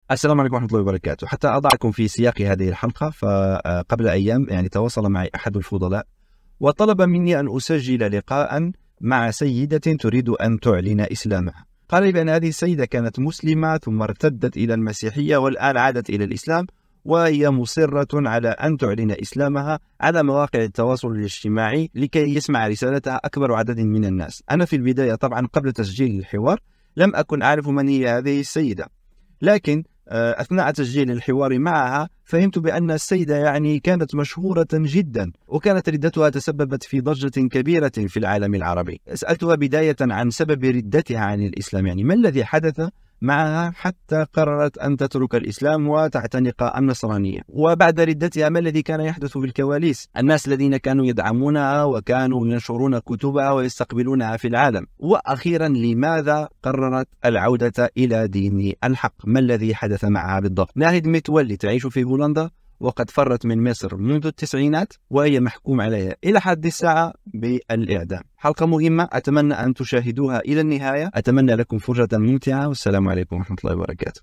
السلام عليكم ورحمة الله وبركاته حتى أضعكم في سياق هذه الحلقة فقبل أيام يعني تواصل معي أحد الفضلاء وطلب مني أن أسجل لقاء مع سيدة تريد أن تعلن إسلامها قال لي بأن هذه السيدة كانت مسلمة ثم ارتدت إلى المسيحية والآن عادت إلى الإسلام وهي مصرة على أن تعلن إسلامها على مواقع التواصل الاجتماعي لكي يسمع رسالتها أكبر عدد من الناس أنا في البداية طبعا قبل تسجيل الحوار لم أكن أعرف من هي هذه السيدة لكن آه، أثناء تسجيل الحوار معها فهمت بأن السيدة يعني كانت مشهورة جدا وكانت ردتها تسببت في ضجة كبيرة في العالم العربي سألتها بداية عن سبب ردتها عن الإسلام يعني ما الذي حدث معها حتى قررت أن تترك الإسلام وتعتنق النصرانية وبعد ردتها ما الذي كان يحدث في الكواليس الناس الذين كانوا يدعمونها وكانوا ينشرون كتبها ويستقبلونها في العالم وأخيرا لماذا قررت العودة إلى دين الحق ما الذي حدث معها بالضبط ناهد متولي تعيش في هولندا وقد فرت من مصر منذ التسعينات وهي محكوم عليها إلى حد الساعة بالإعدام حلقة مهمة أتمنى أن تشاهدوها إلى النهاية أتمنى لكم فرجة ممتعة والسلام عليكم ورحمة الله وبركاته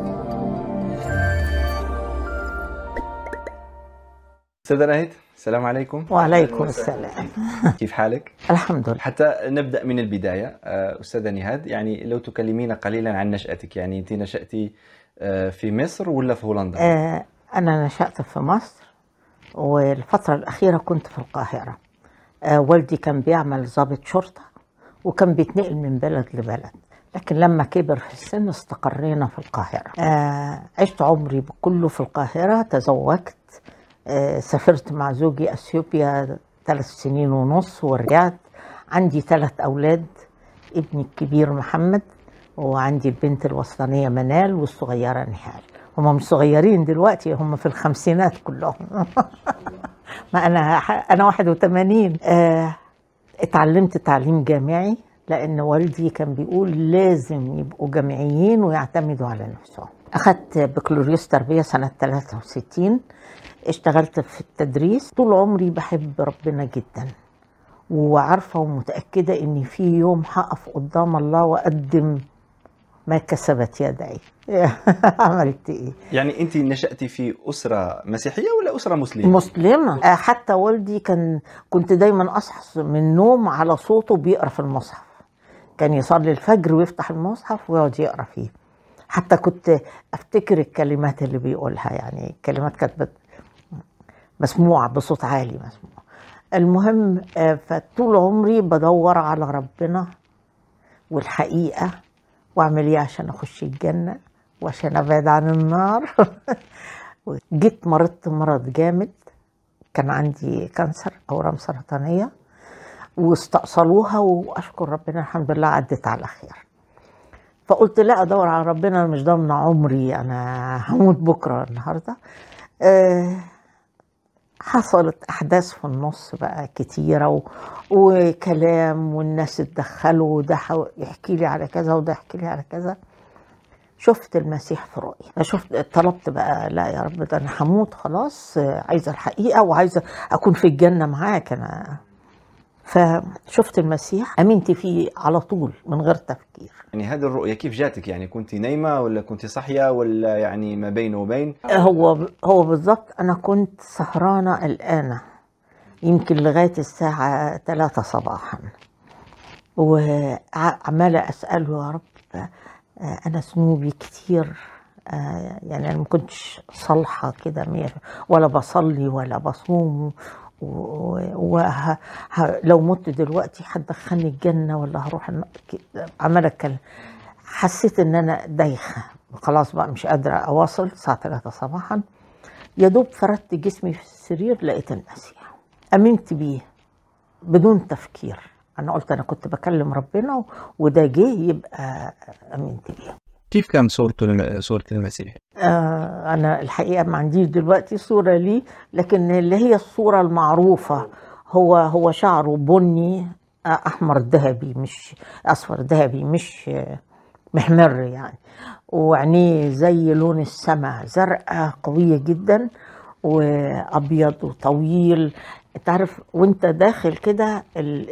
أستاذة ناهد السلام عليكم وعليكم السلام كيف حالك؟ الحمد لله حتى نبدأ من البداية آه، أستاذة نهاد يعني لو تكلمينا قليلا عن نشأتك يعني أنت نشأتي آه، في مصر ولا في هولندا؟ آه أنا نشأت في مصر والفترة الأخيرة كنت في القاهرة آه والدي كان بيعمل ضابط شرطة وكان بيتنقل من بلد لبلد لكن لما كبر في السن استقرينا في القاهرة آه عشت عمري كله في القاهرة تزوجت آه سافرت مع زوجي أثيوبيا ثلاث سنين ونص ورجعت عندي ثلاث أولاد ابني الكبير محمد وعندي البنت الوسطانية منال والصغيرة نهال هم مش صغيرين دلوقتي هم في الخمسينات كلهم ما انا انا 81 آه اتعلمت تعليم جامعي لان والدي كان بيقول لازم يبقوا جامعيين ويعتمدوا على نفسهم اخدت بكالوريوس تربيه سنه 63 اشتغلت في التدريس طول عمري بحب ربنا جدا وعارفه ومتاكده ان في يوم هقف قدام الله واقدم ما كسبت يدي عملت ايه يعني انت نشأتي في أسرة مسيحية ولا أسرة مسلمة؟ مسلمة آه، حتى والدي كان كنت دايما أصحى من النوم على صوته بيقرا في المصحف كان يصلي الفجر ويفتح المصحف ويقعد يقرا فيه حتى كنت افتكر الكلمات اللي بيقولها يعني الكلمات كانت بت... مسموعة بصوت عالي مسموع المهم آه، فطول عمري بدور على ربنا والحقيقة واعمل ايه عشان اخش الجنه وعشان ابعد عن النار جيت مرضت مرض جامد كان عندي كانسر اورام سرطانيه واستأصلوها واشكر ربنا الحمد لله عدت على خير فقلت لا ادور على ربنا انا مش ضامنه عمري انا هموت بكره النهارده أه حصلت احداث في النص بقى كتيره و... وكلام والناس اتدخلوا وده يحكي لي على كذا وده يحكي لي على كذا شفت المسيح في رؤيا شفت طلبت بقى لا يا رب ده انا هموت خلاص عايزه الحقيقه وعايزه اكون في الجنه معاك انا فشفت المسيح امنت فيه على طول من غير تفكير يعني هذه الرؤية كيف جاتك يعني كنت نايمة ولا كنت صاحية ولا يعني ما بين وبين هو هو بالظبط انا كنت سهرانه قلقانه يمكن لغايه الساعه 3 صباحا وعماله اساله يا رب انا ذنوبي كتير يعني انا ما كنتش صالحه كده ولا بصلي ولا بصوم ولو مت دلوقتي هتدخلني الجنه ولا هروح عماله اتكلم حسيت ان انا دايخه خلاص بقى مش قادره اواصل الساعه 3 صباحا يا دوب فردت جسمي في السرير لقيت المسيح امنت بيه بدون تفكير انا قلت انا كنت بكلم ربنا وده جه يبقى امنت بيه كيف كان صورته صورة المسيح؟ آه أنا الحقيقة ما عنديش دلوقتي صورة ليه لكن اللي هي الصورة المعروفة هو هو شعره بني أحمر ذهبي مش أصفر ذهبي مش محمر يعني وعينيه زي لون السماء زرقاء قوية جدا وأبيض وطويل انت عارف وانت داخل كده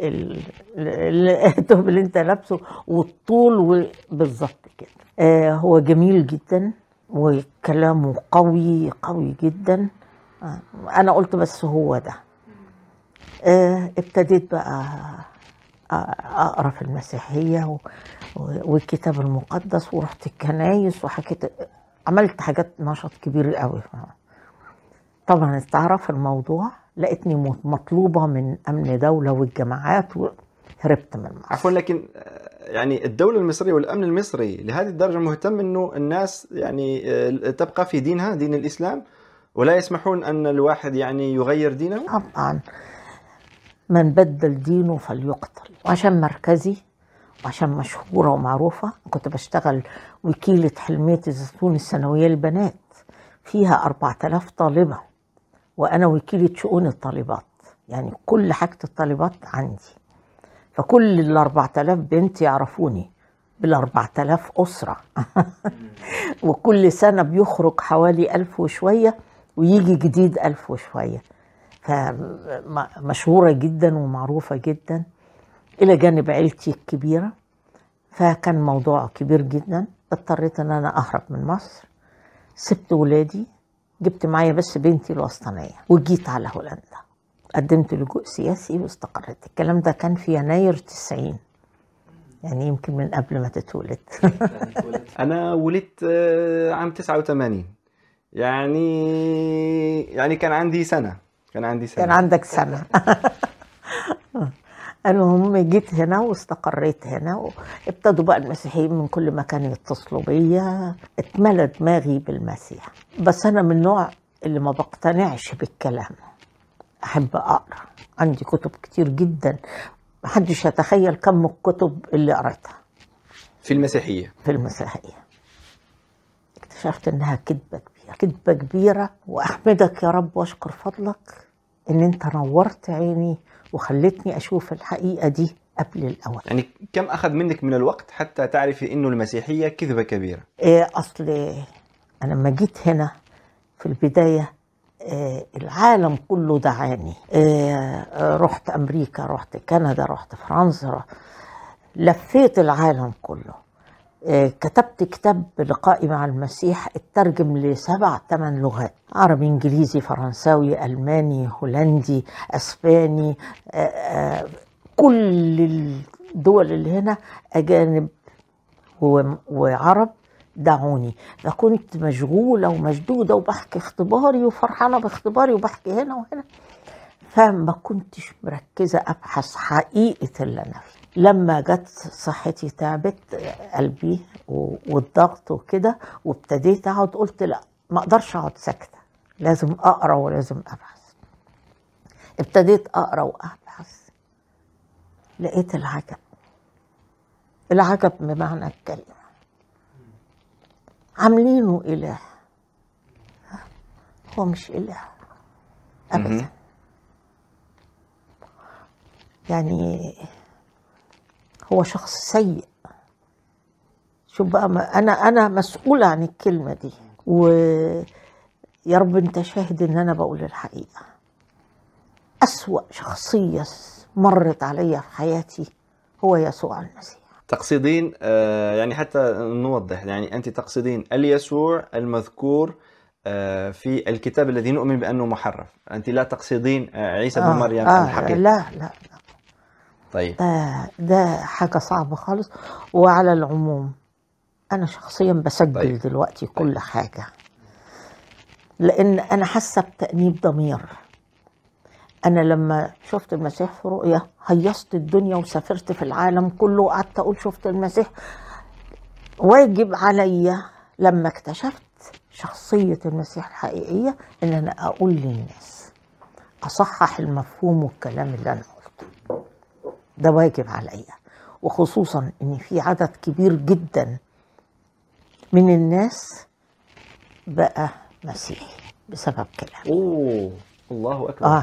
الثوب اللي انت لابسه والطول بالظبط كده آه هو جميل جدا وكلامه قوي قوي جدا آه، انا قلت بس هو ده آه، ابتديت بقى آه، اقرا في المسيحيه و- و- والكتاب المقدس ورحت الكنايس وحكيت عملت حاجات نشاط كبير قوي طبعا استعرف الموضوع لقيتني م- مطلوبه من امن دوله والجماعات وهربت من مصر عفوا لكن آه، يعني الدولة المصرية والأمن المصري لهذه الدرجة مهتم أنه الناس يعني آه، تبقى في دينها دين الإسلام ولا يسمحون أن الواحد يعني يغير دينه طبعا من بدل دينه فليقتل وعشان مركزي وعشان مشهورة ومعروفة كنت بشتغل وكيلة حلمية الزيتون الثانوية للبنات فيها 4000 طالبة وأنا وكيلة شؤون الطالبات يعني كل حاجة الطالبات عندي فكل ال 4000 بنت يعرفوني بال 4000 أسرة وكل سنة بيخرج حوالي ألف وشوية ويجي جديد ألف وشوية فمشهورة جدا ومعروفة جدا إلى جانب عيلتي الكبيرة فكان موضوع كبير جدا اضطريت ان انا اهرب من مصر سبت ولادي جبت معايا بس بنتي الوسطانية وجيت على هولندا قدمت لجوء سياسي واستقريت الكلام ده كان في يناير 90 يعني يمكن من قبل ما تتولد أنا ولدت آه، عام 89 يعني يعني كان عندي سنة كان عندي سنة كان عندك سنة المهم جيت هنا واستقريت هنا وابتدوا بقى المسيحيين من كل مكان يتصلوا بيا اتملى دماغي بالمسيح بس انا من النوع اللي ما بقتنعش بالكلام احب اقرا عندي كتب كتير جدا محدش يتخيل كم الكتب اللي قريتها في المسيحية في المسيحية اكتشفت انها كذبة كبيرة كذبة كبيرة واحمدك يا رب واشكر فضلك ان انت نورت عيني وخلتني اشوف الحقيقة دي قبل الاول يعني كم أخذ منك من الوقت حتى تعرفي أنه المسيحية كذبة كبيرة إيه اصل انا لما جيت هنا في البداية إيه العالم كله دعاني إيه رحت امريكا رحت كندا رحت فرنسا رحت لفيت العالم كله إيه كتبت كتاب لقائي مع المسيح اترجم لسبع ثمان لغات عربي انجليزي فرنساوي الماني هولندي اسباني آه، آه، كل الدول اللي هنا اجانب و- وعرب دعوني فكنت مشغوله ومشدوده وبحكي اختباري وفرحانه باختباري وبحكي هنا وهنا فما كنتش مركزه ابحث حقيقه اللي انا فيه لما جت صحتي تعبت قلبي و- والضغط وكده وابتديت اقعد قلت لا ما اقدرش اقعد ساكته لازم اقرا ولازم ابحث ابتديت اقرا وابحث لقيت العجب العجب بمعنى الكلمه عاملينه اله هو مش اله ابدا مهم. يعني هو شخص سيء شوف بقى ما انا انا مسؤوله عن الكلمه دي ويا رب انت شاهد ان انا بقول الحقيقه اسوا شخصيه مرت عليا في حياتي هو يسوع المسيح تقصدين آه، يعني حتى نوضح يعني أنت تقصدين اليسوع المذكور آه، في الكتاب الذي نؤمن بأنه محرف أنت لا تقصدين آه، عيسى بن آه مريم آه الحقيقي لا لا لا طيب ده ده حاجه صعبه خالص وعلى العموم انا شخصيا بسجل طيب. طيب. دلوقتي كل حاجه لان انا حاسه بتانيب ضمير انا لما شفت المسيح في رؤيا هيصت الدنيا وسافرت في العالم كله وقعدت اقول شفت المسيح واجب عليا لما اكتشفت شخصيه المسيح الحقيقيه ان انا اقول للناس اصحح المفهوم والكلام اللي انا قلته ده واجب عليا وخصوصا ان في عدد كبير جدا من الناس بقى مسيحي بسبب كلامي أوه الله أكبر اه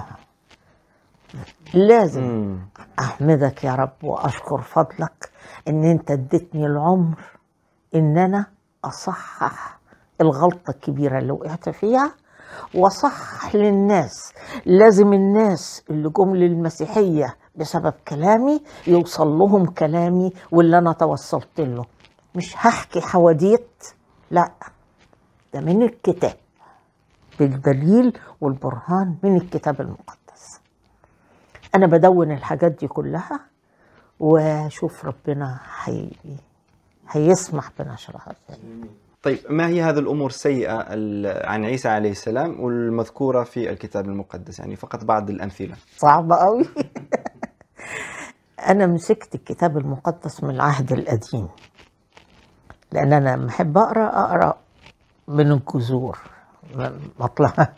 لازم مم. احمدك يا رب واشكر فضلك ان انت اديتني العمر ان انا اصحح الغلطه الكبيره اللي وقعت فيها واصحح للناس لازم الناس اللي جم للمسيحيه بسبب كلامي يوصل لهم كلامي واللي انا توصلت له مش هحكي حواديت لا ده من الكتاب بالدليل والبرهان من الكتاب المقدس انا بدون الحاجات دي كلها واشوف ربنا حي... هيسمح بنشرها ازاي طيب ما هي هذه الامور السيئه ال- عن عيسى عليه السلام والمذكوره في الكتاب المقدس يعني فقط بعض الامثله صعبة قوي أنا مسكت الكتاب المقدس من العهد القديم لأن أنا لما أحب أقرأ أقرأ من الجذور م- مطلع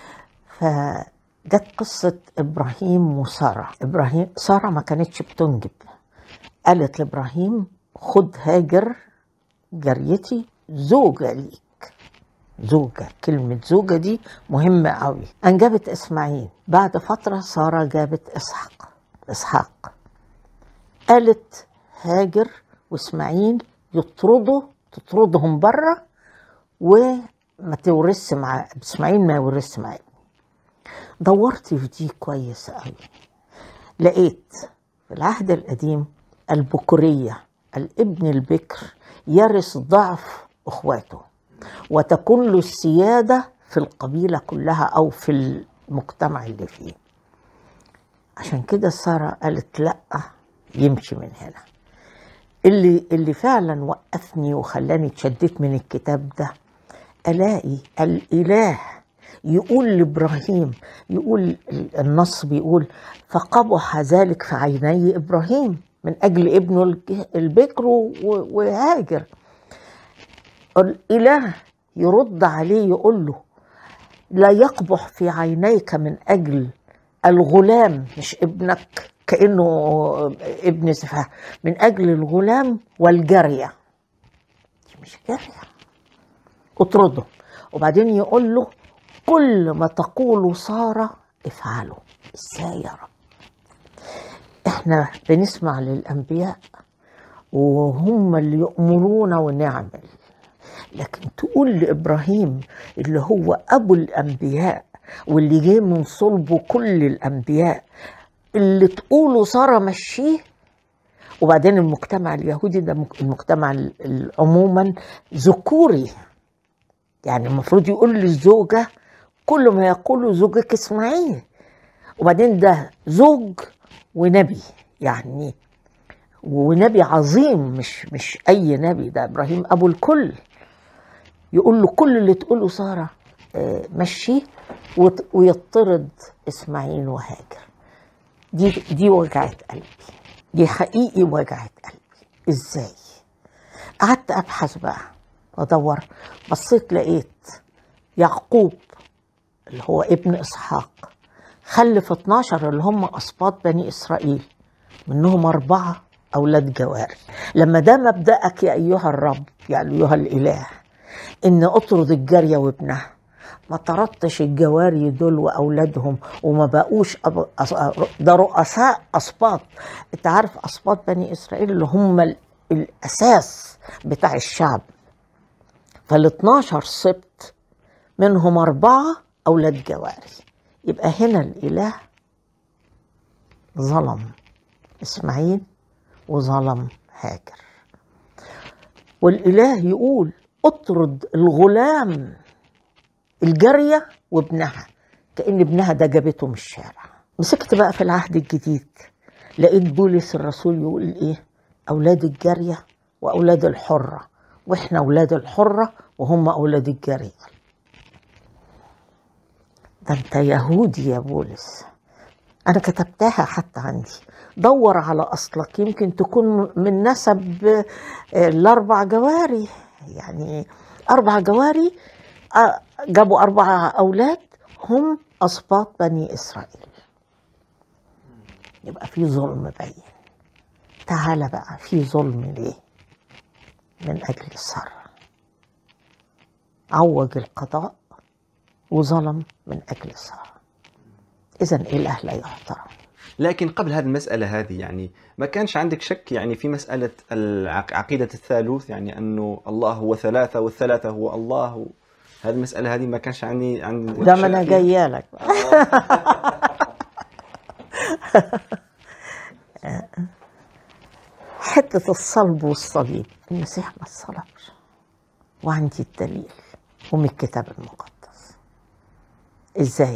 فجت قصة إبراهيم وسارة إبراهيم سارة ما كانتش بتنجب قالت لإبراهيم خد هاجر جاريتي زوجة ليك زوجة كلمة زوجة دي مهمة قوي أنجبت إسماعيل بعد فترة سارة جابت إسحاق إسحاق قالت هاجر وإسماعيل يطردوا تطردهم بره وما تورثش مع إسماعيل ما يورثش مع ابني دورت في دي كويس قوي لقيت في العهد القديم البكورية الابن البكر يرث ضعف اخواته وتكون له السيادة في القبيلة كلها أو في المجتمع اللي فيه عشان كده سارة قالت لأ يمشي من هنا اللي اللي فعلا وقفني وخلاني اتشدت من الكتاب ده الاقي الاله يقول لابراهيم يقول النص بيقول فقبح ذلك في عيني ابراهيم من اجل ابنه الج- البكر و- وهاجر الاله يرد عليه يقول له لا يقبح في عينيك من اجل الغلام مش ابنك كانه ابن سفاح من اجل الغلام والجاريه دي مش جاريه اطرده وبعدين يقول له كل ما تقول ساره افعله ازاي يا رب احنا بنسمع للانبياء وهم اللي يؤمرون ونعمل لكن تقول لابراهيم اللي هو ابو الانبياء واللي جه من صلبه كل الانبياء اللي تقوله ساره مشيه وبعدين المجتمع اليهودي ده مك- المجتمع ال- ال- عموما ذكوري يعني المفروض يقول للزوجه كل ما يقوله زوجك اسمعيه وبعدين ده زوج ونبي يعني ونبي عظيم مش مش اي نبي ده ابراهيم ابو الكل يقول له كل اللي تقوله ساره آه، مشيه وت- ويطرد اسماعيل وهاجر دي دي وجعت قلبي دي حقيقي وجعت قلبي ازاي قعدت ابحث بقى وادور بصيت لقيت يعقوب اللي هو ابن اسحاق خلف 12 اللي هم اسباط بني اسرائيل منهم اربعه اولاد جواري لما ده مبدأك يا ايها الرب يا ايها الاله ان اطرد الجاريه وابنها ما طردتش الجواري دول واولادهم وما بقوش أب... أص- ده رؤساء اسباط انت عارف اسباط بني اسرائيل اللي هم ال- الاساس بتاع الشعب فال 12 سبط منهم اربعه اولاد جواري يبقى هنا الاله ظلم اسماعيل وظلم هاجر والاله يقول اطرد الغلام الجاريه وابنها كان ابنها ده جابته من الشارع مسكت بقى في العهد الجديد لقيت بولس الرسول يقول ايه اولاد الجاريه واولاد الحره واحنا اولاد الحره وهم اولاد الجاريه ده انت يهودي يا بولس انا كتبتها حتى عندي دور على اصلك يمكن تكون من نسب آه، الاربع جواري يعني اربع جواري آه، جابوا اربع اولاد هم اسباط بني اسرائيل يبقى في ظلم باين تعالى بقى في ظلم ليه من اجل السر عوج القضاء وظلم من اجل السر اذا اله لا يحترم لكن قبل هذه المسألة هذه يعني ما كانش عندك شك يعني في مسألة العق- عقيدة الثالوث يعني أنه الله هو ثلاثة والثلاثة هو الله و... هذه المسألة هذه ما كانش عندي عندي ده ما انا شك فيها. جايه لك حته الصلب والصليب المسيح ما اتصلبش وعندي الدليل ومن الكتاب المقدس ازاي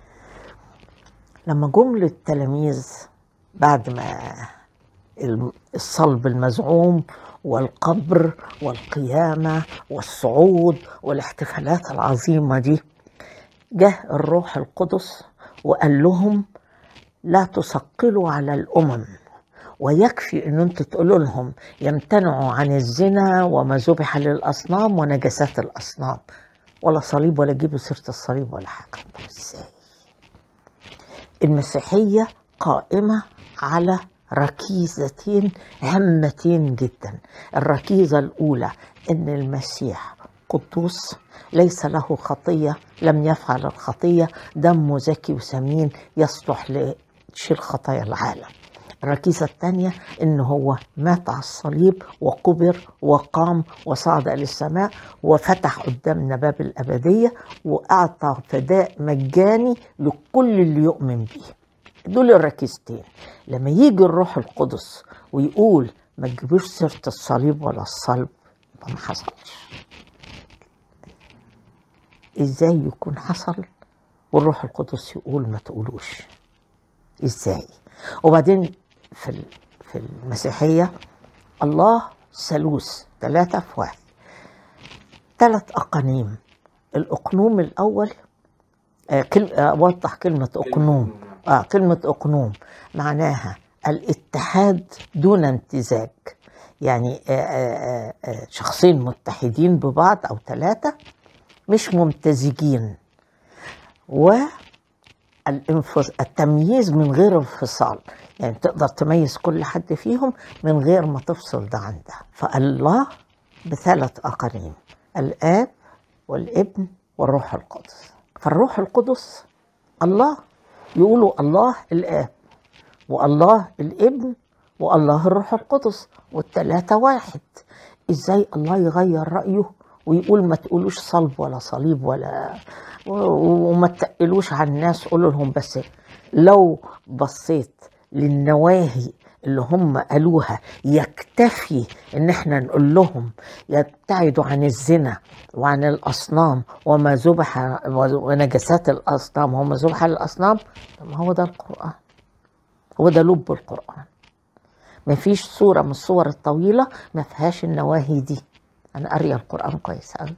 لما جم للتلاميذ بعد ما الصلب المزعوم والقبر والقيامة والصعود والاحتفالات العظيمة دي جه الروح القدس وقال لهم لا تثقلوا على الأمم ويكفي ان انتوا تقولوا لهم يمتنعوا عن الزنا وما ذبح للاصنام ونجاسات الاصنام ولا صليب ولا جيبوا سيره الصليب ولا حاجه طب ازاي المسيحيه قائمه على ركيزتين هامتين جدا الركيزه الاولى ان المسيح قدوس ليس له خطيه لم يفعل الخطيه دمه زكي وسمين يصلح لشيل خطايا العالم الركيزة الثانية إن هو مات على الصليب وقبر وقام وصعد إلى السماء وفتح قدامنا باب الأبدية وأعطى فداء مجاني لكل اللي يؤمن به دول الركيزتين لما يجي الروح القدس ويقول ما تجيبوش سيرة الصليب ولا الصلب ما حصلش ازاي يكون حصل والروح القدس يقول ما تقولوش ازاي وبعدين في في المسيحيه الله ثالوث ثلاثه في واحد ثلاث اقانيم الاقنوم الاول آه كل اوضح كلمه اقنوم اه كلمه اقنوم معناها الاتحاد دون امتزاج يعني آه آه آه شخصين متحدين ببعض او ثلاثه مش ممتزجين و التمييز من غير انفصال يعني تقدر تميز كل حد فيهم من غير ما تفصل ده عن ده فالله بثلاث أقانيم الآب والابن والروح القدس فالروح القدس الله يقولوا الله الآب والله الابن والله الروح القدس والثلاثة واحد ازاي الله يغير رأيه ويقول ما تقولوش صلب ولا صليب ولا وما تقلوش على الناس قولوا لهم بس لو بصيت للنواهي اللي هم قالوها يكتفي ان احنا نقول لهم يبتعدوا عن الزنا وعن الاصنام وما ذبح ونجاسات الاصنام وما ذبح للاصنام ما هو ده القران هو ده لب القران ما فيش صورة من الصور الطويلة ما فيهاش النواهي دي أنا قارية القرآن كويس أوي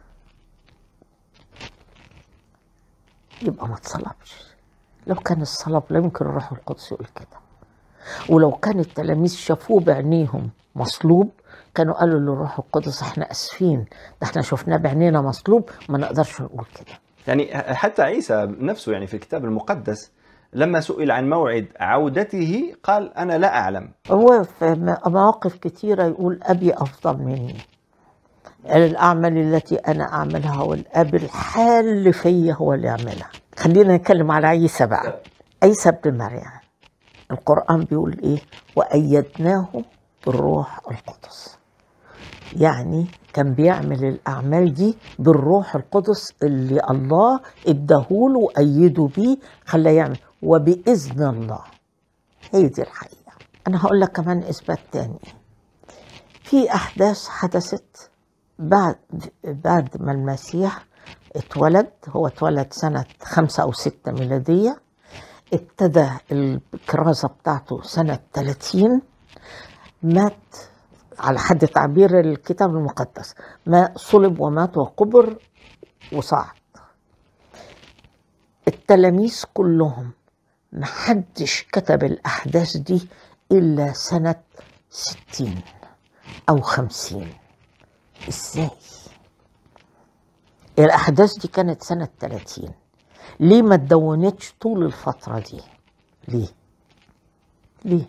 يبقى ما اتصلبش لو كان الصلب لا يمكن الروح القدس يقول كده ولو كان التلاميذ شافوه بعينيهم مصلوب كانوا قالوا للروح القدس احنا اسفين ده احنا شفناه بعينينا مصلوب ما نقدرش نقول كده يعني حتى عيسى نفسه يعني في الكتاب المقدس لما سئل عن موعد عودته قال انا لا اعلم هو في مواقف كتيره يقول ابي افضل مني الأعمال التي أنا أعملها والأب الحال فيا هو اللي يعملها خلينا نتكلم على عيسى بقى عيسى ابن مريم القرآن بيقول إيه وأيدناه بالروح القدس يعني كان بيعمل الأعمال دي بالروح القدس اللي الله اداهوله وأيده بيه خلاه يعمل وبإذن الله هي دي الحقيقة أنا هقول لك كمان إثبات تاني في أحداث حدثت بعد بعد ما المسيح اتولد هو اتولد سنة خمسة أو ستة ميلادية ابتدى الكرازة بتاعته سنة 30 مات على حد تعبير الكتاب المقدس ما صلب ومات وقبر وصعد التلاميذ كلهم محدش كتب الأحداث دي إلا سنة ستين أو خمسين ازاي الاحداث دي كانت سنه 30 ليه ما اتدونتش طول الفتره دي ليه ليه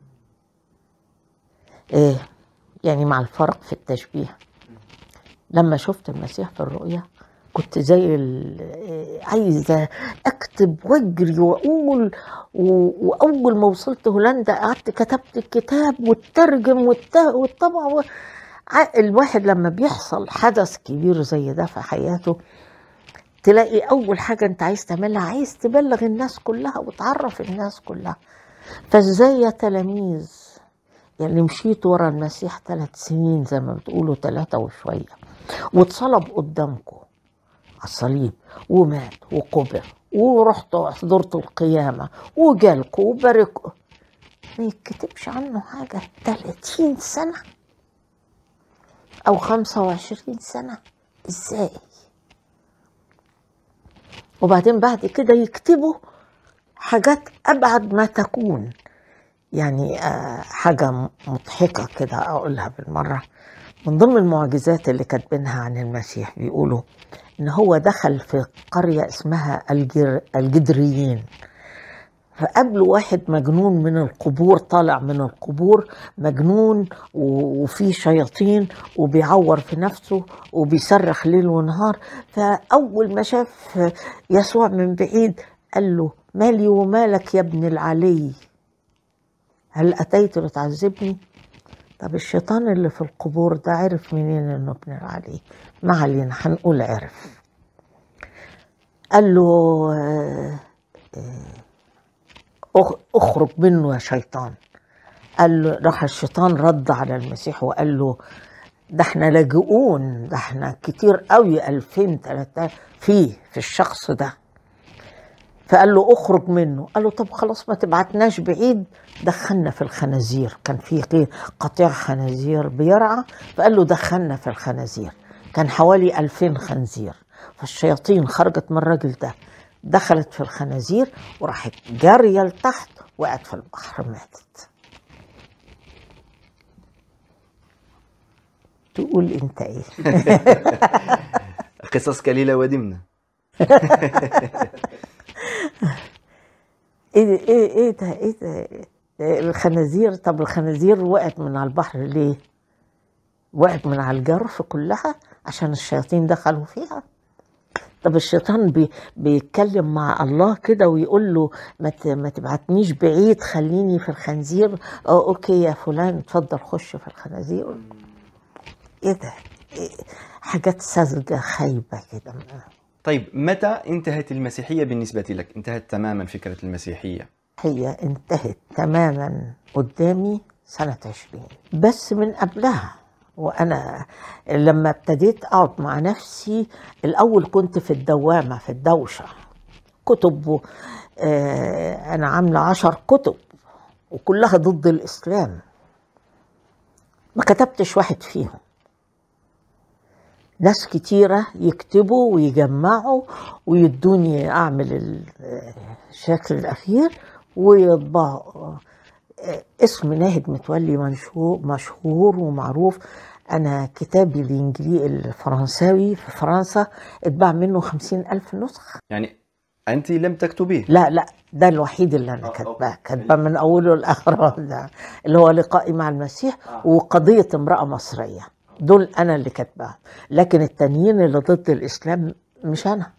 ايه يعني مع الفرق في التشبيه لما شفت المسيح في الرؤيا كنت زي عايزه اكتب واجري واقول واول ما وصلت هولندا قعدت كتبت الكتاب والترجم والطبع الواحد لما بيحصل حدث كبير زي ده في حياته تلاقي اول حاجه انت عايز تعملها عايز تبلغ الناس كلها وتعرف الناس كلها فازاي يا تلاميذ يعني مشيت ورا المسيح ثلاث سنين زي ما بتقولوا ثلاثة وشوية واتصلب قدامكم على الصليب ومات وقبر ورحت حضرت القيامة وجالكوا وباركوا ما يتكتبش عنه حاجة 30 سنة أو 25 سنة إزاي وبعدين بعد كده يكتبوا حاجات أبعد ما تكون يعني آه، حاجة مضحكة كده أقولها بالمرة من ضمن المعجزات اللي كاتبينها عن المسيح بيقولوا إن هو دخل في قرية اسمها الجر الجدريين فقابله واحد مجنون من القبور طالع من القبور مجنون و- وفيه شياطين وبيعور في نفسه وبيصرخ ليل ونهار فأول ما شاف يسوع من بعيد قال له مالي ومالك يا ابن العلي هل أتيت لتعذبني طب الشيطان اللي في القبور ده عرف منين انه ابن العلي ما علينا هنقول عرف قال له آه، أخ- اخرج منه يا شيطان قال له راح الشيطان رد على المسيح وقال له ده احنا لاجئون ده احنا كتير قوي 2000 3000 فيه في الشخص ده فقال له اخرج منه قال له طب خلاص ما تبعتناش بعيد دخلنا في الخنازير كان في قي- قطيع خنازير بيرعى فقال له دخلنا في الخنازير كان حوالي ألفين خنزير فالشياطين خرجت من الراجل ده دخلت في الخنازير وراحت جارية لتحت وقعت في البحر ماتت تقول انت ايه قصص قليلة ودمنة ايه ايه ايه ده ايه ده إيه الخنازير طب الخنازير وقعت من على البحر ليه؟ وقعت من على الجرف كلها عشان الشياطين دخلوا فيها طب الشيطان بي بيتكلم مع الله كده ويقول له ما ت- ما تبعتنيش بعيد خليني في الخنزير اه اوكي يا فلان اتفضل خش في الخنازير ايه ده إيه حاجات ساذجه خايبه كده طيب متى انتهت المسيحية بالنسبة لك؟ انتهت تماما فكرة المسيحية هي انتهت تماما قدامي سنة عشرين بس من قبلها وأنا لما ابتديت أقعد مع نفسي الأول كنت في الدوامة في الدوشة كتب و- آه، أنا عاملة عشر كتب وكلها ضد الإسلام ما كتبتش واحد فيهم ناس كتيرة يكتبوا ويجمعوا ويدوني أعمل ال- الشكل الأخير ويطبعوا اسم ناهد متولي منشور مشهور ومعروف أنا كتابي الإنجليزي الفرنساوي في فرنسا اتباع منه خمسين ألف نسخة يعني أنت لم تكتبيه لا لا ده الوحيد اللي انا آه، كاتباه أوكي. كاتباه من اوله لاخره ده اللي هو لقائي مع المسيح وقضيه امراه مصريه دول انا اللي كاتباهم لكن التانيين اللي ضد الاسلام مش انا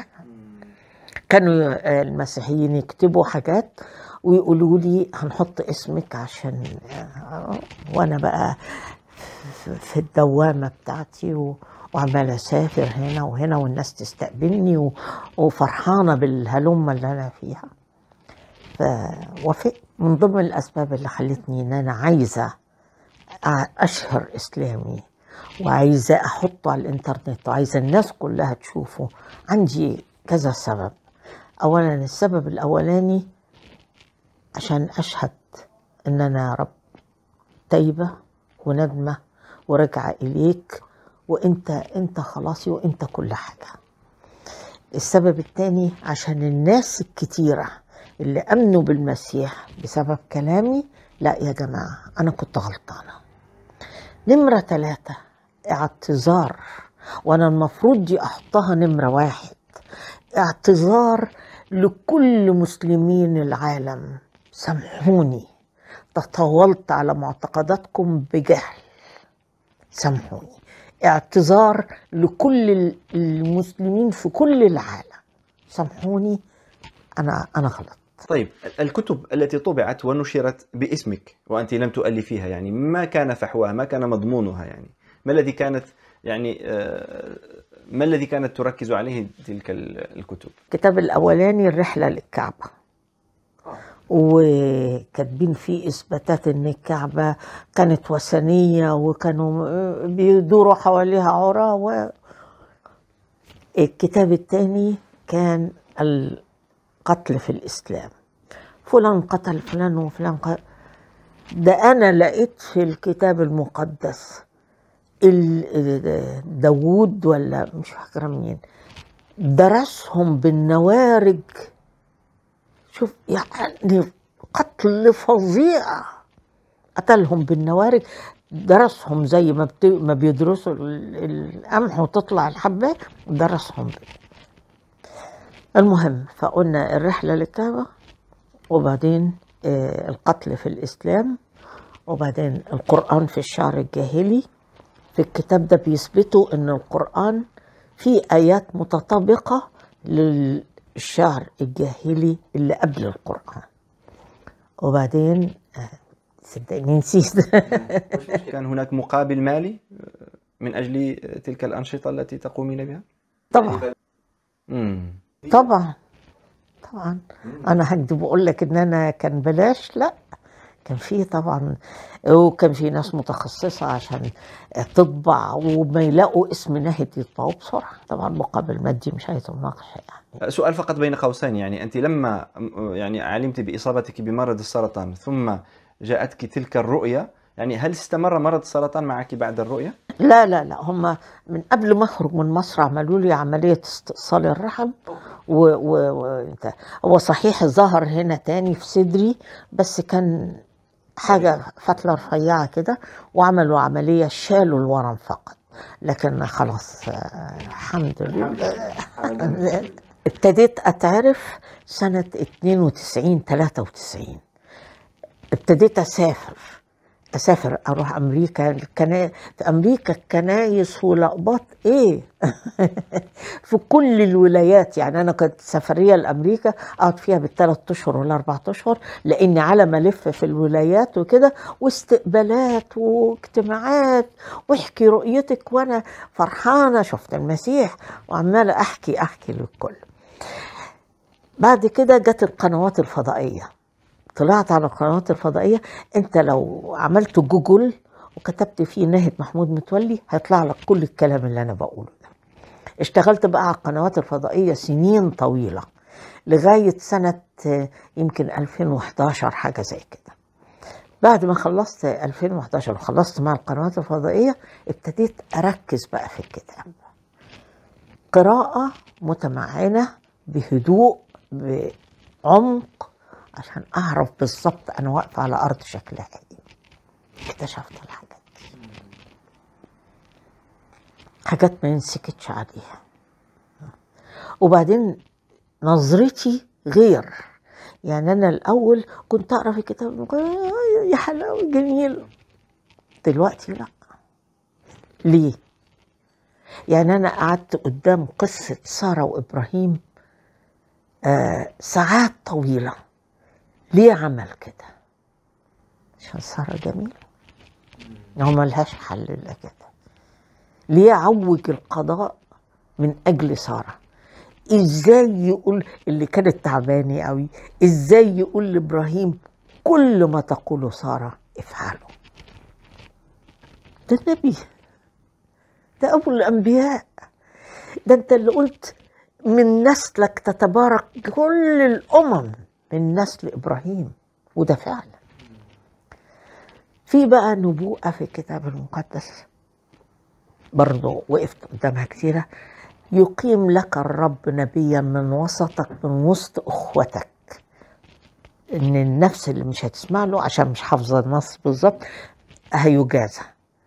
كانوا آه، المسيحيين يكتبوا حاجات ويقولوا لي هنحط اسمك عشان آه، وانا بقى في- في الدوامه بتاعتي و- وعمال اسافر هنا وهنا والناس تستقبلني و- وفرحانه بالهلمه اللي انا فيها فوافقت من ضمن الاسباب اللي خلتني ان انا عايزه أ- اشهر اسلامي وعايزه احطه على الانترنت وعايزه الناس كلها تشوفه عندي كذا سبب اولا السبب الاولاني عشان اشهد ان انا يا رب تايبه وندمه وراجعه اليك وانت انت خلاصي وانت كل حاجه السبب الثاني عشان الناس الكتيرة اللي أمنوا بالمسيح بسبب كلامي لا يا جماعة أنا كنت غلطانة نمرة ثلاثة اعتذار وأنا المفروض دي أحطها نمرة واحد اعتذار لكل مسلمين العالم سامحوني تطاولت على معتقداتكم بجهل سامحوني اعتذار لكل المسلمين في كل العالم سامحوني انا انا غلط طيب الكتب التي طبعت ونشرت باسمك وأنت لم تؤلفيها يعني ما كان فحواها ما كان مضمونها يعني ما الذي كانت يعني آه، ما الذي كانت تركز عليه تلك ال- الكتب الكتاب الاولاني الرحله للكعبه وكاتبين فيه اثباتات ان الكعبه كانت وثنيه وكانوا بيدوروا حواليها عرى و... الكتاب الثاني كان القتل في الإسلام فلان قتل فلان وفلان قتل ده أنا لقيت في الكتاب المقدس ال- داوود ولا مش فاكرة مين درسهم بالنوارج شوف يعني قتل فظيع قتلهم بالنوارج درسهم زي ما بت... ما بيدرسوا ال- القمح وتطلع الحبة درسهم بال- المهم فقلنا الرحلة للكعبة وبعدين آه، القتل في الإسلام وبعدين القرآن في الشعر الجاهلي في الكتاب ده بيثبتوا ان القرآن فيه آيات متطابقة للشعر الجاهلي اللي قبل القرآن وبعدين آه، صدقني نسيت كان هناك مقابل مالي من أجل تلك الأنشطة التي تقومين بها؟ طبعا مم. طبعا طبعا انا هكذب اقول لك ان انا كان بلاش لا كان في طبعا وكان في ناس متخصصة عشان تطبع وما يلاقوا اسم ناهد يطبعوه بسرعة طبعا مقابل مادي مش عايز مناقشة يعني سؤال فقط بين قوسين يعني أنت لما يعني علمت بإصابتك بمرض السرطان ثم جاءتك تلك الرؤية يعني هل استمر مرض السرطان معك بعد الرؤية؟ لا لا لا هم من قبل ما اخرج من مصر عملوا لي عملية استئصال الرحم و, و, و انت- هو صحيح ظهر هنا تاني في صدري بس كان حاجة فتلة رفيعة كده وعملوا عملية شالوا الورم فقط لكن خلاص آه، الحمد لله ابتديت أتعرف سنة 92 93 ابتديت أسافر أسافر أروح أمريكا الكنا... في أمريكا الكنايس ولقبات إيه في كل الولايات يعني أنا كنت سفرية لأمريكا أقعد فيها بالثلاث أشهر والأربع أشهر لأني على ما ألف في الولايات وكده واستقبالات واجتماعات واحكي رؤيتك وأنا فرحانة شفت المسيح وعمالة أحكي أحكي للكل بعد كده جت القنوات الفضائية طلعت على القنوات الفضائية انت لو عملت جوجل وكتبت فيه ناهد محمود متولي هيطلع لك كل الكلام اللي انا بقوله ده اشتغلت بقى على القنوات الفضائية سنين طويلة لغاية سنة آه، يمكن 2011 حاجة زي كده بعد ما خلصت 2011 وخلصت مع القنوات الفضائية ابتديت أركز بقى في الكتاب قراءة متمعنة بهدوء بعمق عشان أعرف بالظبط أنا واقفة على أرض شكلها إيه اكتشفت الحاجات دي حاجات ما ينسكتش عليها وبعدين نظرتي غير يعني أنا الأول كنت أقرأ في كتاب آه، يا حلاوة جميل دلوقتي لا ليه؟ يعني أنا قعدت قدام قصة سارة وإبراهيم آه ساعات طويلة ليه عمل كده؟ عشان سارة جميلة هو ملهاش حل إلا كده ليه عوج القضاء من أجل سارة ازاي يقول اللي كانت تعبانه قوي ازاي يقول لابراهيم كل ما تقوله ساره افعله ده النبي ده ابو الانبياء ده انت اللي قلت من نسلك تتبارك كل الامم من نسل ابراهيم وده فعلا في بقى نبوءه في الكتاب المقدس برضه وقفت قدامها كتيره يقيم لك الرب نبيا من وسطك من وسط اخوتك ان النفس اللي مش هتسمع له عشان مش حافظه النص بالظبط هيجازى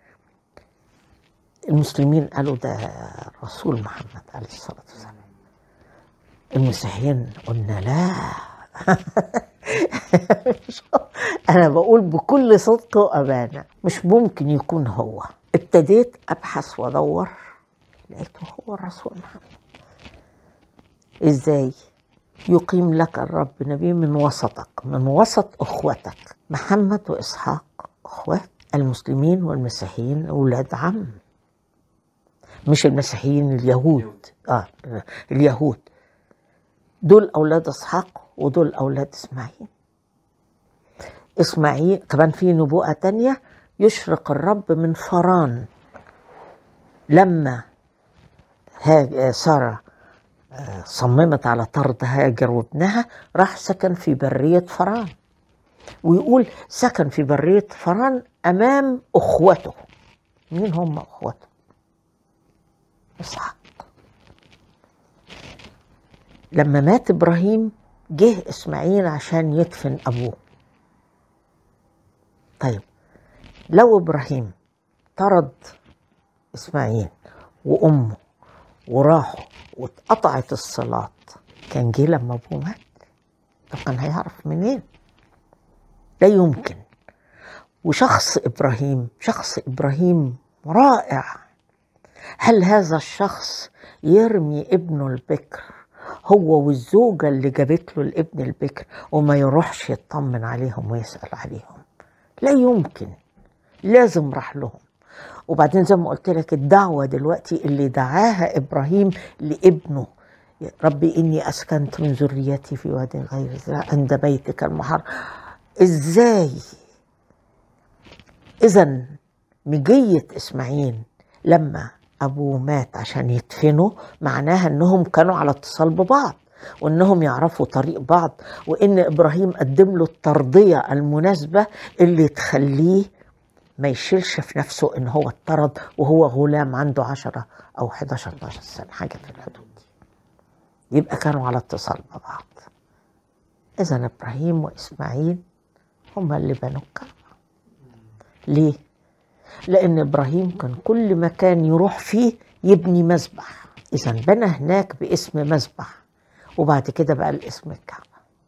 المسلمين قالوا ده رسول محمد عليه الصلاه والسلام المسيحيين قلنا لا انا بقول بكل صدق وامانه مش ممكن يكون هو ابتديت ابحث وادور لقيته هو الرسول محمد ازاي يقيم لك الرب نبي من وسطك من وسط اخوتك محمد واسحاق اخوات المسلمين والمسيحيين اولاد عم مش المسيحيين اليهود اه اليهود دول اولاد اسحاق ودول اولاد اسماعيل اسماعيل كمان في نبوءه تانية يشرق الرب من فران لما ها- سارة آه، صممت على طرد هاجر وابنها راح سكن في برية فرعون ويقول سكن في برية فرعون أمام أخوته مين هم أخوته؟ إسحاق لما مات إبراهيم جه إسماعيل عشان يدفن أبوه طيب لو إبراهيم طرد إسماعيل وأمه وراحوا واتقطعت الصلاة كان جه لما أبوه مات طب كان هيعرف منين؟ لا يمكن وشخص إبراهيم شخص إبراهيم رائع هل هذا الشخص يرمي ابنه البكر هو والزوجة اللي جابت له الابن البكر وما يروحش يطمن عليهم ويسأل عليهم لا يمكن لازم راح لهم وبعدين زي ما قلت لك الدعوة دلوقتي اللي دعاها إبراهيم لابنه يا ربي إني أسكنت من ذريتي في واد غير ذا عند بيتك المحرم إزاي إذا مجية إسماعيل لما أبوه مات عشان يدفنه معناها إنهم كانوا على اتصال ببعض وإنهم يعرفوا طريق بعض وإن إبراهيم قدم له الترضية المناسبة اللي تخليه ما يشيلش في نفسه إن هو اتطرد وهو غلام عنده عشرة أو 11 12 سنة حاجة في الحدود دي يبقى كانوا على اتصال ببعض إذا إبراهيم وإسماعيل هما اللي بنوا الكعبة ليه؟ لأن إبراهيم كان كل مكان يروح فيه يبني مذبح إذا بنى هناك باسم مذبح وبعد كده بقى الاسم الكعبة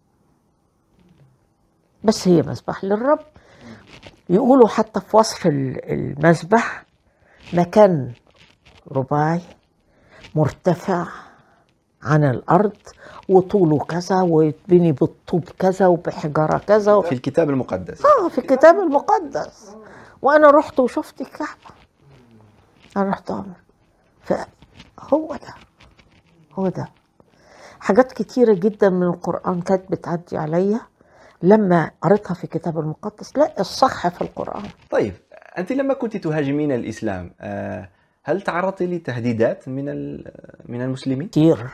بس هي مذبح للرب يقولوا حتى في وصف ال- المذبح مكان رباعي مرتفع عن الأرض وطوله كذا ويتبني بالطوب كذا وبحجارة كذا في الكتاب المقدس اه في الكتاب المقدس وانا رحت وشفت الكعبه انا رحت عمر فهو ده هو ده حاجات كتيرة جدا من القرآن كانت بتعدي عليا لما قريتها في الكتاب المقدس لا الصح في القرآن طيب أنت لما كنت تهاجمين الإسلام آه، هل تعرضت لتهديدات من ال- من المسلمين؟ كتير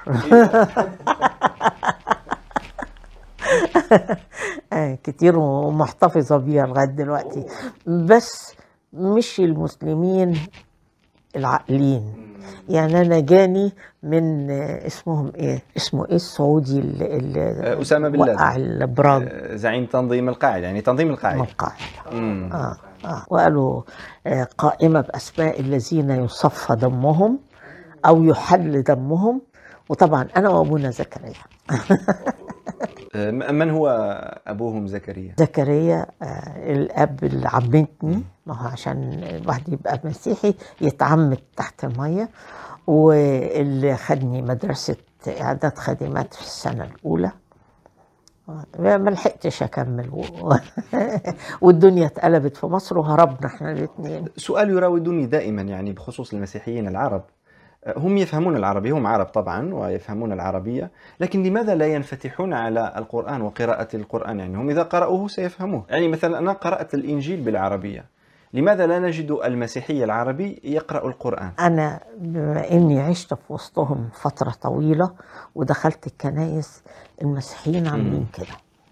آه، كتير ومحتفظة بيها لغاية دلوقتي بس مش المسلمين العاقلين يعني أنا جاني من آه، اسمهم إيه اسمه إيه السعودي اللي, اللي آه، أسامة بن وقع لادن البراج آه، زعيم تنظيم القاعدة يعني تنظيم من القاعدة القاعدة مم. آه آه وقالوا آه قائمة بأسماء الذين يصفى دمهم أو يحل دمهم وطبعا أنا وأبونا زكريا آه، من هو أبوهم زكريا؟ زكريا آه الأب اللي عمتني ما هو عشان الواحد يبقى مسيحي يتعمد تحت المية واللي خدني مدرسة إعداد خادمات في السنة الأولى ما لحقتش أكمل و- والدنيا اتقلبت في مصر وهربنا احنا الاثنين سؤال يراودني دائما يعني بخصوص المسيحيين العرب آه، هم يفهمون العربية هم عرب طبعا ويفهمون العربية لكن لماذا لا ينفتحون على القرآن وقراءة القرآن يعني هم إذا قرأوه سيفهموه يعني مثلا أنا قرأت الإنجيل بالعربية لماذا لا نجد المسيحي العربي يقرأ القرآن أنا بما إني عشت في وسطهم فترة طويلة ودخلت الكنايس المسيحيين عاملين كده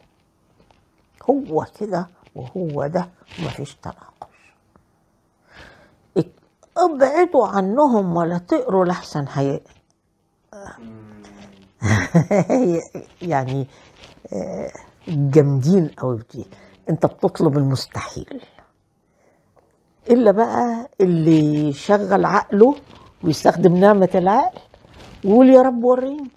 هو كده وهو ده ومفيش تناقش ات- ابعدوا عنهم ولا تقروا لحسن هي يعني آه، جامدين قوي في دي انت بتطلب المستحيل الا بقى اللي يشغل عقله ويستخدم نعمه العقل ويقول يا رب وريني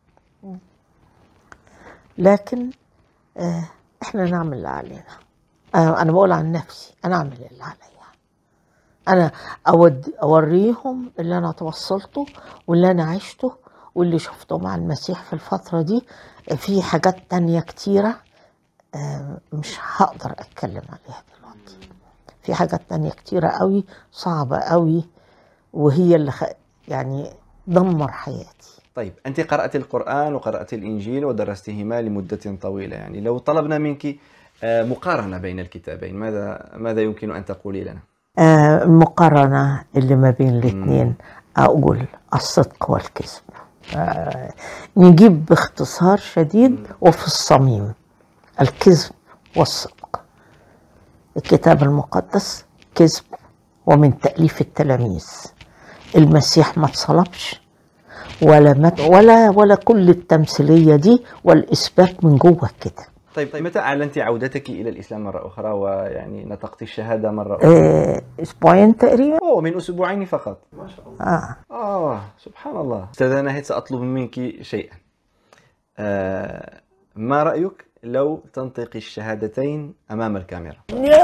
لكن آه احنا نعمل اللي علينا آه انا بقول عن نفسي انا اعمل اللي عليا انا أود اوريهم اللي انا توصلته واللي انا عشته واللي شفته مع المسيح في الفتره دي في حاجات تانية كتيره آه مش هقدر اتكلم عليها دلوقتي في حاجات تانية كتيرة قوي صعبة قوي وهي اللي خ... يعني دمر حياتي طيب أنت قرأت القرآن وقرأت الإنجيل ودرستهما لمدة طويلة يعني لو طلبنا منك آه، مقارنة بين الكتابين ماذا ماذا يمكن أن تقولي لنا؟ آه المقارنة اللي ما بين الاثنين أقول الصدق والكذب آه، نجيب باختصار شديد وفي الصميم الكذب والصدق الكتاب المقدس كذب ومن تأليف التلاميذ المسيح ما اتصلبش ولا مات ولا ولا كل التمثيلية دي والإثبات من جوه كده طيب متى أعلنت عودتك إلى الإسلام مرة أخرى ويعني نطقت الشهادة مرة أخرى؟ آه، أسبوعين تقريبا أوه من أسبوعين فقط ما شاء الله آه. آه سبحان الله أستاذة ناهد سأطلب منك شيئا آه ما رأيك لو تنطقي الشهادتين أمام الكاميرا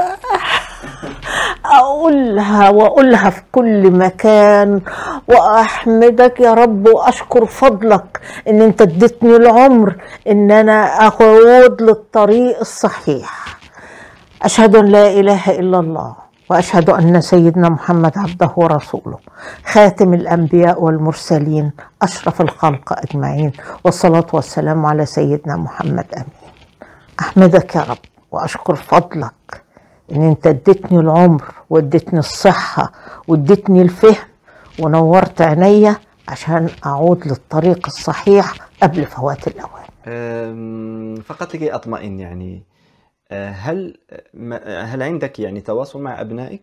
أقولها وأقولها في كل مكان وأحمدك يا رب وأشكر فضلك إن أنت اديتني العمر إن أنا أعود للطريق الصحيح أشهد أن لا إله إلا الله وأشهد أن سيدنا محمد عبده ورسوله خاتم الأنبياء والمرسلين أشرف الخلق أجمعين والصلاة والسلام على سيدنا محمد آمين أحمدك يا رب وأشكر فضلك إن أنت اديتني العمر واديتني الصحة واديتني الفهم ونورت عينيا عشان أعود للطريق الصحيح قبل فوات الأوان أم، فقط لكي أطمئن يعني أه، هل ما- هل عندك يعني تواصل مع أبنائك؟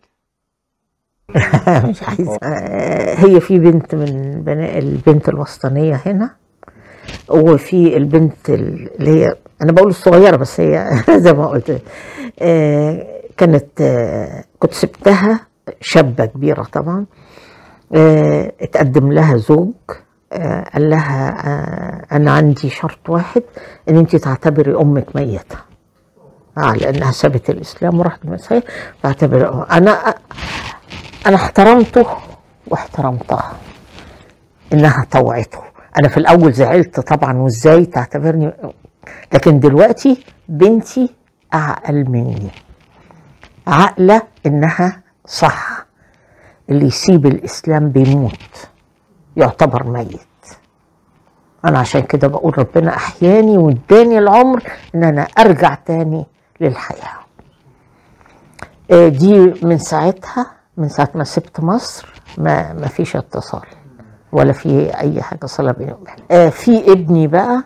مش عايزة آه، هي في بنت من بناء البنت الوسطانية هنا وفي البنت اللي هي أنا بقول الصغيرة بس هي زي ما قلت آه، كانت آه، كنت سبتها شابة كبيرة طبعا آه، اتقدم لها زوج آه، قال لها آه، أنا عندي شرط واحد إن أنت تعتبري أمك ميتة آه لأنها سابت الإسلام وراحت المسيح فاعتبر أنا انا احترمته واحترمتها انها طوعته انا في الاول زعلت طبعا وازاي تعتبرني لكن دلوقتي بنتي اعقل مني عاقله انها صح اللي يسيب الاسلام بيموت يعتبر ميت انا عشان كده بقول ربنا احياني واداني العمر ان انا ارجع تاني للحياه آه، دي من ساعتها من ساعة ما سبت مصر ما ما فيش اتصال ولا في أي حاجة صلة بيني وبين آه في ابني بقى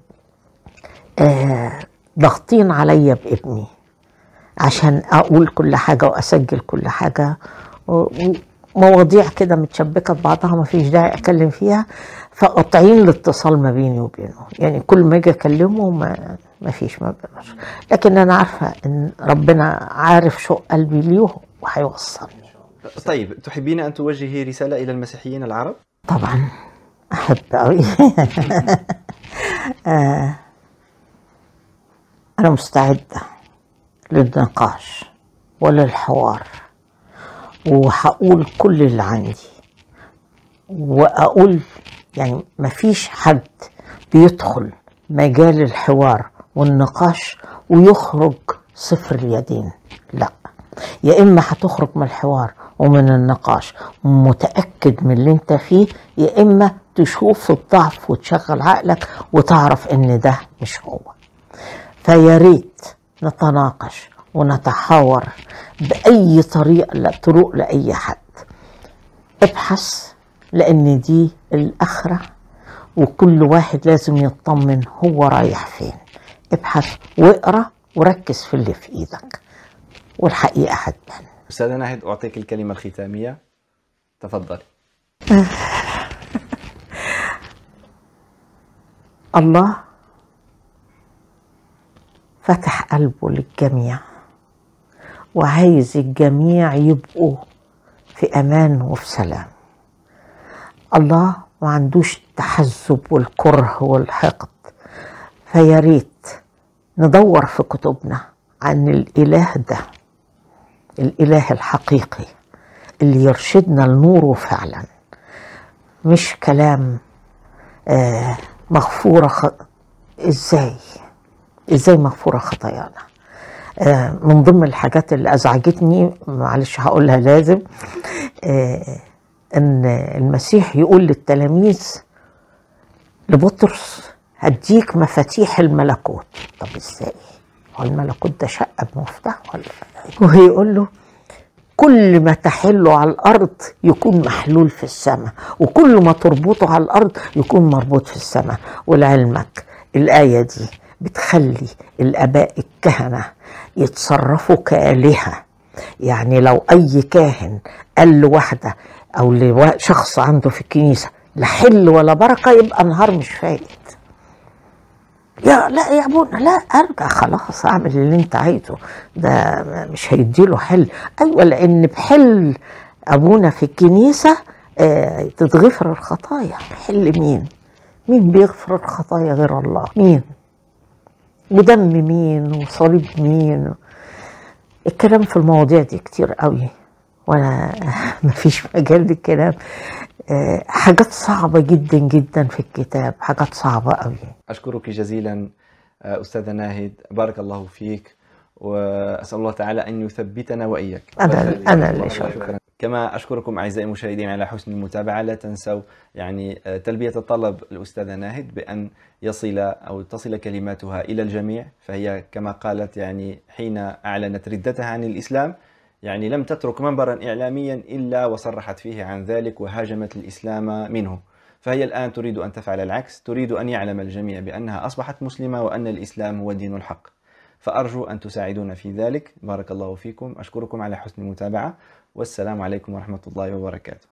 آه ضاغطين عليا بابني عشان أقول كل حاجة وأسجل كل حاجة و- ومواضيع كده متشبكة ببعضها ما فيش داعي أتكلم فيها فقاطعين الاتصال ما بيني وبينه يعني كل ما أجي أكلمه ما ما فيش ما بيقدرش لكن أنا عارفة إن ربنا عارف شو قلبي ليه وهيوصلني طيب تحبين أن توجهي رسالة إلى المسيحيين العرب؟ طبعا احب قوي آه، انا مستعده للنقاش وللحوار وهقول كل اللي عندي واقول يعني مفيش حد بيدخل مجال الحوار والنقاش ويخرج صفر اليدين لا يا اما هتخرج من الحوار ومن النقاش متاكد من اللي انت فيه يا اما تشوف الضعف وتشغل عقلك وتعرف ان ده مش هو فيا ريت نتناقش ونتحاور باي طريقه لا طرق لاي حد ابحث لان دي الاخره وكل واحد لازم يطمن هو رايح فين ابحث واقرا وركز في اللي في ايدك والحقيقه هتبان أستاذة ناهد أعطيك الكلمة الختامية تفضلي الله فتح قلبه للجميع وعايز الجميع يبقوا في امان وفي سلام الله ما عندوش التحزب والكره والحقد فيا ريت ندور في كتبنا عن الاله ده الاله الحقيقي اللي يرشدنا لنوره فعلا مش كلام آه مغفورة خ... ازاي ازاي مغفورة خطايانا آه من ضمن الحاجات اللي ازعجتني معلش هقولها لازم آه ان المسيح يقول للتلاميذ لبطرس هديك مفاتيح الملكوت طب ازاي هو الملكوت ده شقة بمفتاح ولا وهيقول له كل ما تحله على الارض يكون محلول في السماء وكل ما تربطه على الارض يكون مربوط في السماء ولعلمك الايه دي بتخلي الاباء الكهنه يتصرفوا كالهه يعني لو اي كاهن قال لواحده او لشخص عنده في الكنيسه لا حل ولا بركه يبقى نهار مش فايت يا لا يا ابونا لا ارجع خلاص اعمل اللي انت عايزه ده مش هيديله حل ايوه لان بحل ابونا في الكنيسه آه تتغفر الخطايا حل مين مين بيغفر الخطايا غير الله مين ودم مين وصليب مين الكلام في المواضيع دي كتير قوي وانا مفيش مجال للكلام آه، حاجات صعبة جدا جدا في الكتاب حاجات صعبة قوي أشكرك جزيلا آه، أستاذة ناهد بارك الله فيك وأسأل الله تعالى أن يثبتنا وإياك أنا أنا اللي شكرا كما أشكركم أعزائي المشاهدين على حسن المتابعة لا تنسوا يعني آه، تلبية الطلب الأستاذة ناهد بأن يصل أو تصل كلماتها إلى الجميع فهي كما قالت يعني حين أعلنت ردتها عن الإسلام يعني لم تترك منبرا إعلاميا إلا وصرحت فيه عن ذلك وهاجمت الإسلام منه فهي الآن تريد أن تفعل العكس تريد أن يعلم الجميع بأنها أصبحت مسلمة وأن الإسلام هو دين الحق فأرجو أن تساعدونا في ذلك بارك الله فيكم أشكركم على حسن المتابعة والسلام عليكم ورحمة الله وبركاته